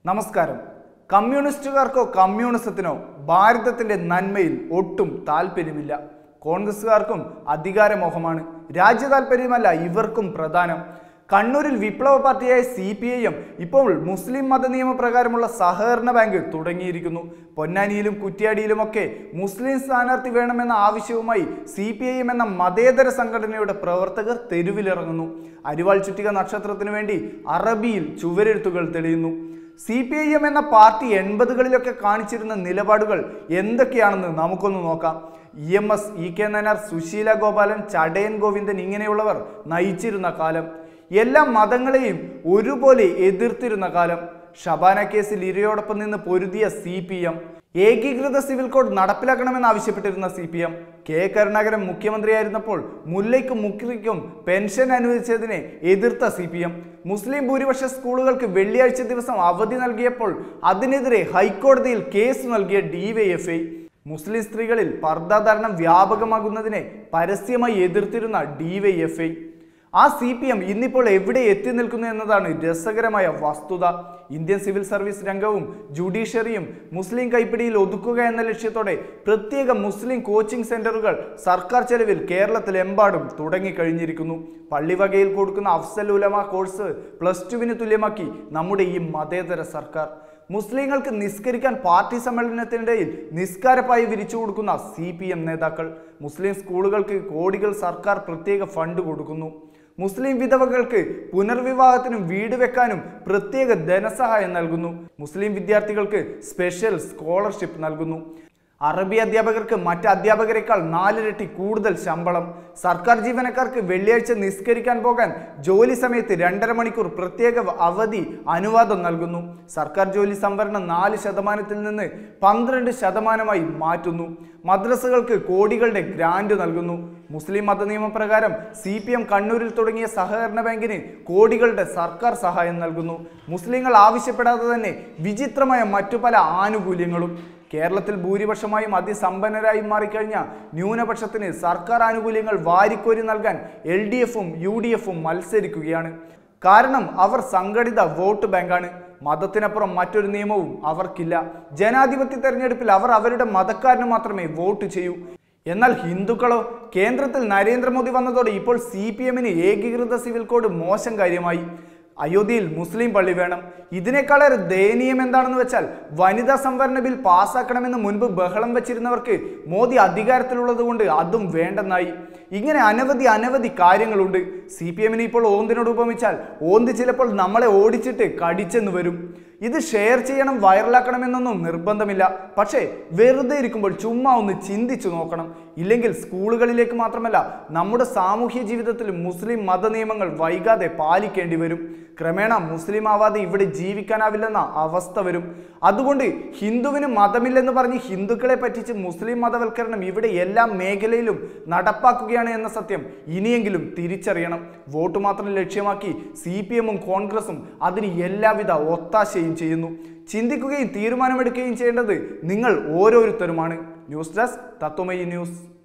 നമസ്കാരം കമ്മ്യൂണിസ്റ്റുകാർക്കോ കമ്മ്യൂണിസത്തിനോ ഭാരതത്തിന്റെ നന്മയിൽ ഒട്ടും താല്പര്യമില്ല കോൺഗ്രസ്സുകാർക്കും അധികാരമോഹമാണ് രാജ്യ താല്പര്യമല്ല ഇവർക്കും പ്രധാനം കണ്ണൂരിൽ വിപ്ലവ പാർട്ടിയായ സി പി ഐ എം ഇപ്പോൾ മുസ്ലിം മത നിയമപ്രകാരമുള്ള സഹകരണ ബാങ്ക് തുടങ്ങിയിരിക്കുന്നു പൊന്നാനിയിലും കുറ്റ്യാടിയിലുമൊക്കെ മുസ്ലിം സ്ഥാനാർത്ഥി വേണമെന്ന ആവശ്യവുമായി സി പി ഐ എം എന്ന മതേതര സംഘടനയുടെ പ്രവർത്തകർ തെരുവിലിറങ്ങുന്നു അരിവാൾ ചുറ്റിക നക്ഷത്രത്തിനു വേണ്ടി അറബിയിൽ ചുവരെഴുത്തുകൾ തെളിയുന്നു സി പി ഐ എം എന്ന പാർട്ടി എൺപതുകളിലൊക്കെ കാണിച്ചിരുന്ന നിലപാടുകൾ എന്തൊക്കെയാണെന്ന് നമുക്കൊന്ന് നോക്കാം E M S E K Nayanar Sushila Gopalan Chadayan Govindan ഇങ്ങനെയുള്ളവർ നയിച്ചിരുന്ന കാലം എല്ലാ മതങ്ങളെയും ഒരുപോലെ എതിർത്തിരുന്ന കാലം ഷബാന കേസിൽ ഇരയോടൊപ്പം നിന്ന് പൊരുതിയ സി പി എം ഏകീകൃത സിവിൽ കോഡ് നടപ്പിലാക്കണമെന്ന് ആവശ്യപ്പെട്ടിരുന്ന C P M K Karunakaran മുഖ്യമന്ത്രിയായിരുന്നപ്പോൾ മുല്ലയ്ക്കും മുക്രിക്കും പെൻഷൻ അനുവദിച്ചതിനെ എതിർത്ത സി പി എം മുസ്ലിം ഭൂരിപക്ഷ സ്കൂളുകൾക്ക് വെള്ളിയാഴ്ച ദിവസം അവധി നൽകിയപ്പോൾ അതിനെതിരെ ഹൈക്കോടതിയിൽ കേസ് നൽകിയ ഡിവൈഎഫ്ഐ മുസ്ലിം സ്ത്രീകളിൽ പർദ്ദാധാരണം വ്യാപകമാകുന്നതിനെ പരസ്യമായി എതിർത്തിരുന്ന ഡിവൈഎഫ്ഐ ആ സി പി എം ഇന്നിപ്പോൾ എവിടെ എത്തി നിൽക്കുന്നു എന്നതാണ് രസകരമായ വസ്തുത ഇന്ത്യൻ സിവിൽ സർവീസ് രംഗവും ജുഡീഷ്യറിയും മുസ്ലിം കൈപ്പിടിയിൽ ഒതുക്കുക എന്ന ലക്ഷ്യത്തോടെ പ്രത്യേക മുസ്ലിം കോച്ചിംഗ് സെന്ററുകൾ സർക്കാർ ചെലവിൽ കേരളത്തിലെമ്പാടും തുടങ്ങിക്കഴിഞ്ഞിരിക്കുന്നു പള്ളിവകയിൽ കൊടുക്കുന്ന അഫ്സൽ ഉലമ കോഴ്സ് പ്ലസ് ടുവിന് തുല്യമാക്കി നമ്മുടെ ഈ മതേതര സർക്കാർ മുസ്ലിങ്ങൾക്ക് നിസ്കരിക്കാൻ പാർട്ടി സമ്മേളനത്തിനിടയിൽ നിസ്കാരപ്പായി വിരിച്ചു കൊടുക്കുന്ന സി പി എം നേതാക്കൾ മുസ്ലിം സ്കൂളുകൾക്ക് കോടികൾ സർക്കാർ പ്രത്യേക ഫണ്ട് കൊടുക്കുന്നു മുസ്ലിം വിധവകൾക്ക് പുനർവിവാഹത്തിനും വീട് വെക്കാനും പ്രത്യേക ധനസഹായം നൽകുന്നു മുസ്ലിം വിദ്യാർത്ഥികൾക്ക് സ്പെഷ്യൽ സ്കോളർഷിപ്പ് നൽകുന്നു അറബി അധ്യാപകർക്ക് മറ്റ് അധ്യാപകരെക്കാൾ നാലിരട്ടി കൂടുതൽ ശമ്പളം സർക്കാർ ജീവനക്കാർക്ക് വെള്ളിയാഴ്ച നിസ്കരിക്കാൻ പോകാൻ ജോലി സമയത്ത് രണ്ടര മണിക്കൂർ പ്രത്യേക അവധി അനുവാദം നൽകുന്നു സർക്കാർ ജോലി സംവരണം നാല് ശതമാനത്തിൽ നിന്ന് പന്ത്രണ്ട് ശതമാനമായി മാറ്റുന്നു മദ്രസകൾക്ക് കോടികളുടെ ഗ്രാന്റ് നൽകുന്നു മുസ്ലിം മത നിയമപ്രകാരം സി പി എം കണ്ണൂരിൽ തുടങ്ങിയ സഹകരണ ബാങ്കിന് കോടികളുടെ സർക്കാർ സഹായം നൽകുന്നു മുസ്ലിങ്ങൾ ആവശ്യപ്പെടാതെ തന്നെ വിചിത്രമായ മറ്റു പല ആനുകൂല്യങ്ങളും കേരളത്തിൽ ഭൂരിപക്ഷമായും അതിസമ്പന്നരായി മാറിക്കഴിഞ്ഞ ന്യൂനപക്ഷത്തിന് സർക്കാർ ആനുകൂല്യങ്ങൾ വാരിക്കോരി നൽകാൻ എൽ ഡി എഫും യു ഡി എഫും മത്സരിക്കുകയാണ് കാരണം അവർ സംഘടിത വോട്ട് ബാങ്കാണ് മതത്തിനപ്പുറം മറ്റൊരു നിയമവും അവർക്കില്ല ജനാധിപത്യ തെരഞ്ഞെടുപ്പിൽ അവർ അവരുടെ മതക്കാരന് മാത്രമേ വോട്ട് ചെയ്യൂ എന്നാൽ ഹിന്ദുക്കളോ കേന്ദ്രത്തിൽ നരേന്ദ്രമോദി വന്നതോടെ ഇപ്പോൾ സി പി എമ്മിന് ഏകീകൃത സിവിൽ കോഡ് മോശം കാര്യമായി അയോധ്യയിൽ മുസ്ലിം പള്ളി വേണം ഇതിനേക്കാളേറെ ദയനീയം എന്താണെന്ന് വെച്ചാൽ വനിതാ സംവരണ ബിൽ പാസ്സാക്കണമെന്ന് മുൻപ് ബഹളം വെച്ചിരുന്നവർക്ക് മോദി അധികാരത്തിലുള്ളത് കൊണ്ട് അതും വേണ്ടെന്നായി ഇങ്ങനെ അനവധി അനവധി കാര്യങ്ങളുണ്ട് സി പി എമ്മിനെ ഇപ്പോൾ ഓന്തിനോട് ഉപമിച്ചാൽ ഓന്ത് ചിലപ്പോൾ നമ്മളെ ഓടിച്ചിട്ട് കടിച്ചെന്ന് വരും ഇത് ഷെയർ ചെയ്യണം വൈറലാക്കണമെന്നൊന്നും നിർബന്ധമില്ല പക്ഷേ വെറുതെ ഇരിക്കുമ്പോൾ ചുമ്മാ ഒന്ന് ചിന്തിച്ചു നോക്കണം ഇല്ലെങ്കിൽ സ്കൂളുകളിലേക്ക് മാത്രമല്ല നമ്മുടെ സാമൂഹ്യ ജീവിതത്തിൽ മുസ്ലിം മത നിയമങ്ങൾ വൈകാതെ പാലിക്കേണ്ടി വരും ക്രമേണ മുസ്ലിം ആവാതെ ഇവിടെ ജീവിക്കാനാവില്ലെന്ന അവസ്ഥ വരും അതുകൊണ്ട് ഹിന്ദുവിന് മതമില്ലെന്ന് പറഞ്ഞ് ഹിന്ദുക്കളെ പറ്റിച്ച് മുസ്ലിം മതവൽക്കരണം ഇവിടെ എല്ലാ മേഖലയിലും നടപ്പാക്കുകയാണ് എന്ന സത്യം ഇനിയെങ്കിലും തിരിച്ചറിയണം വോട്ട് മാത്രം ലക്ഷ്യമാക്കി സി പി എമ്മും കോൺഗ്രസും അതിന് എല്ലാവിധ ഒത്താശയും ചെയ്യുന്നു ചിന്തിക്കുകയും തീരുമാനമെടുക്കുകയും ചെയ്യേണ്ടത് നിങ്ങൾ ഓരോരുത്തരുമാണ് ന്യൂസ് ഡെസ്ക് തത്വമയി ന്യൂസ്